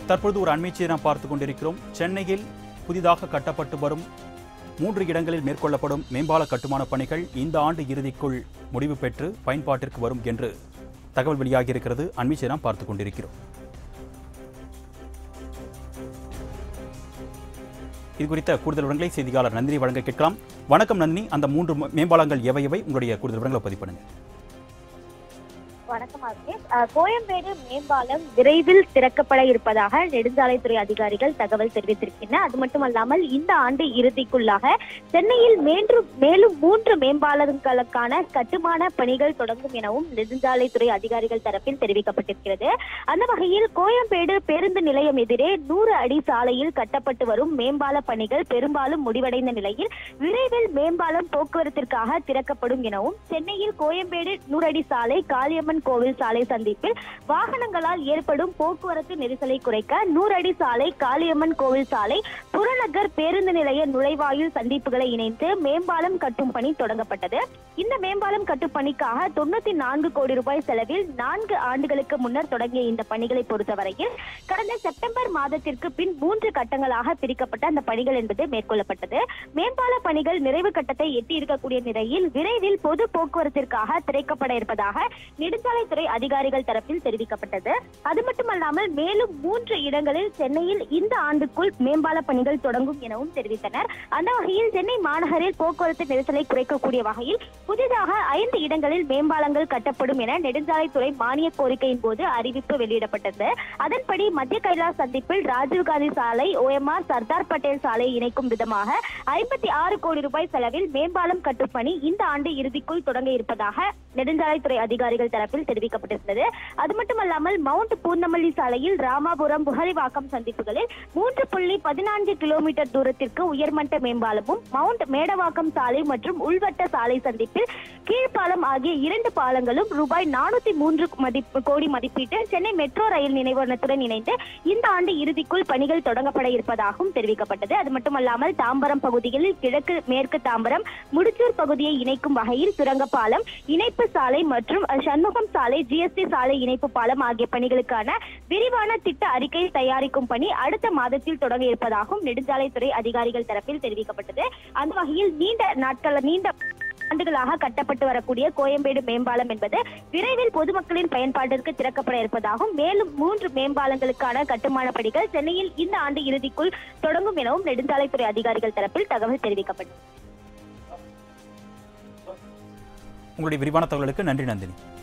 தற்பொழுது ஒரு அண்மை செய்தி நாம் பார்த்துக் கொண்டிருக்கிறோம் சென்னையில் புதிதாக கட்டப்பட்டு வரும் மூன்று இடங்களில் மேற்கொள்ளப்படும் மேம்பால கட்டுமான பணிகள் இந்த ஆண்டு இறுதிக்குள் முடிவு பெற்று பயன்பாட்டிற்கு வரும் என்று தகவல் வெளியாகியிருக்கிறது அண்மை செய்தி நாம் பார்த்துக் கொண்டிருக்கிறோம் இது குறித்த கூடுதல் விவரங்களை செய்தியாளர் நந்தினி வழங்க கேட்கலாம் வணக்கம் நந்தினி அந்த மூன்று மே- மேம்பாலங்கள் எவை எவை உங்களுடைய கூடுதல் விவரங்களை பதிவு பண்ணுங்க வணக்கம் அகிலேஷ் அஹ், கோயம்பேடு மேம்பாலம் விரைவில் திறக்கப்பட இருப்பதாக நெடுஞ்சாலைத்துறை அதிகாரிகள் தகவல் தெரிவித்திருக்கின்றனர் அது மட்டுமல்லாமல் இந்த ஆண்டு இறுதிக்குள்ளாக சென்னையில் மேன்று மேலும் மூன்று மேம்பாலங்களுக்கான கட்டுமான பணிகள் தொடங்கும் எனவும் நெடுஞ்சாலைத்துறை அதிகாரிகள் தரப்பில் தெரிவிக்கப்பட்டிருக்கிறது அந்த வகையில் கோயம்பேடு பேருந்து நிலையம் எதிரே நூறு அடி சாலையில் கட்டப்பட்டு வரும் மேம்பால பணிகள் பெரும்பாலும் முடிவடைந்த நிலையில் விரைவில் மேம்பாலம் போக்குவரத்திற்காக திறக்கப்படும் எனவும் சென்னையில் கோயம்பேடு நூறடி சாலை காளியம்மன் கோவில் சாலை சந்திப்பில் வாகனங்களால் ஏற்படும் போக்குவரத்து நெரிசலை குறைக்க நூறடி சாலை காளியம்மன் கோவில் சாலை புறநகர் பேருந்து நிலைய நுழைவாயில் சந்திப்புகளை இணைத்து மேம்பாலம் கட்டும் பணி தொடங்கப்பட்டது இந்த மேம்பாலம் கட்டும் பணிக்காக தொண்ணூத்தி நான்கு கோடி ரூபாய் செலவில் நான்கு ஆண்டுகளுக்கு முன்னர் தொடங்கிய இந்த பணிகளை பொறுத்தவரையில் கடந்த செப்டம்பர் மாதத்திற்கு பின் மூன்று கட்டங்களாக பிரிக்கப்பட்ட அந்த பணிகள் என்பது மேற்கொள்ளப்பட்டது மேம்பால பணிகள் நிறைவு கட்டத்தை எட்டி இருக்கக்கூடிய நிலையில் விரைவில் பொது போக்குவரத்திற்காக திரைக்கப்பட இருப்பதாக நெடுஞ்சாலைத்துறை அதிகாரிகள் தரப்பில் தெரிவிக்கப்பட்டது அது மட்டுமல்லாமல் மேலும் மூன்று இடங்களில் சென்னையில் இந்த ஆண்டுக்குள் மேம்பால பணிகள் தொடங்கும் எனவும் தெரிவித்தனர் அந்த வகையில் சென்னை மாநகரில் போக்குவரத்து நெரிசலை குறைக்கக்கூடிய வகையில் புதிதாக ஐந்து இடங்களில் மேம்பாலங்கள் கட்டப்படும் என நெடுஞ்சாலைத்துறை மானிய கோரிக்கையின் போது அறிவிப்பு வெளியிடப்பட்டது அதன்படி மத்திய கைலாஸ் சந்திப்பில் ராஜீவ்காந்தி சாலை ஓஎம்ஆர் சர்தார் பட்டேல் சாலை இணைக்கும் விதமாக ஐம்பத்தி ஆறு கோடி ரூபாய் செலவில் மேம்பாலம் கட்டும் பணி இந்த ஆண்டு இறுதிக்குள் தொடங்க இருப்பதாக நெடுஞ்சாலைத்துறை அதிகாரிகள் தரப்பில் தெரிவிக்கப்பட்டிருந்தது அது மட்டுமல்லாமல் மவுண்ட் பூந்தமல்லி சாலையில் ராமாபுரம் புகழிவாக்கம் சந்திப்புகளில் மூன்று புள்ளி பதினான்கு கிலோமீட்டர் தூரத்திற்கு உயர்மட்ட மேம்பாலமும் மவுண்ட் மேடவாக்கம் சாலை மற்றும் உள்வட்ட சாலை சந்திப்பில் கீழ்ப்பாலம் ஆகிய இரண்டு பாலங்களும் ரூபாய் நானூத்தி மூன்று மதிப்பு கோடி மதிப்பீட்டில் சென்னை மெட்ரோ ரயில் நினைவகத்துடன் இணைந்து இந்த ஆண்டு இறுதிக்குள் பணிகள் தொடங்கப்பட இருப்பதாகவும் தெரிவிக்கப்பட்டது அது மட்டுமல்லாமல் தாம்பரம் பகுதியில் கிழக்கு மேற்கு தாம்பரம் முடிச்சூர் பகுதியை இணைக்கும் வகையில் சுரங்கப்பாலம் இணைப்பு சாலை மற்றும் அஹ், சண்முகம் சாலை ஜிஎஸ்டி சாலை இணைப்பு பாலம் ஆகிய பணிகளுக்கான விரிவான திட்ட அறிக்கை தயாரிக்கும் பணி அடுத்த மாதத்தில் தொடங்க இருப்பதாகவும் நெடுஞ்சாலைத்துறை அதிகாரிகள் தரப்பில் தெரிவிக்கப்பட்டது அந்த வகையில் நீண்ட நாட்கள் நீண்ட ஆண்டுகளாக கட்டப்பட்டு வரக்கூடிய கோயம்பேடு மேம்பாலம் என்பது விரைவில் பொதுமக்களின் பயன்பாட்டிற்கு திறக்கப்பட இருப்பதாகவும் மேலும் மூன்று மேம்பாலங்களுக்கான கட்டுமான பணிகள் சென்னையில் இந்த ஆண்டு இறுதிக்குள் தொடங்கும் எனவும் நெடுஞ்சாலைத்துறை அதிகாரிகள் தரப்பில் தகவல் தெரிவிக்கப்பட்டது உங்களுடைய விரிவான தகவலுக்கு நன்றி நந்தினி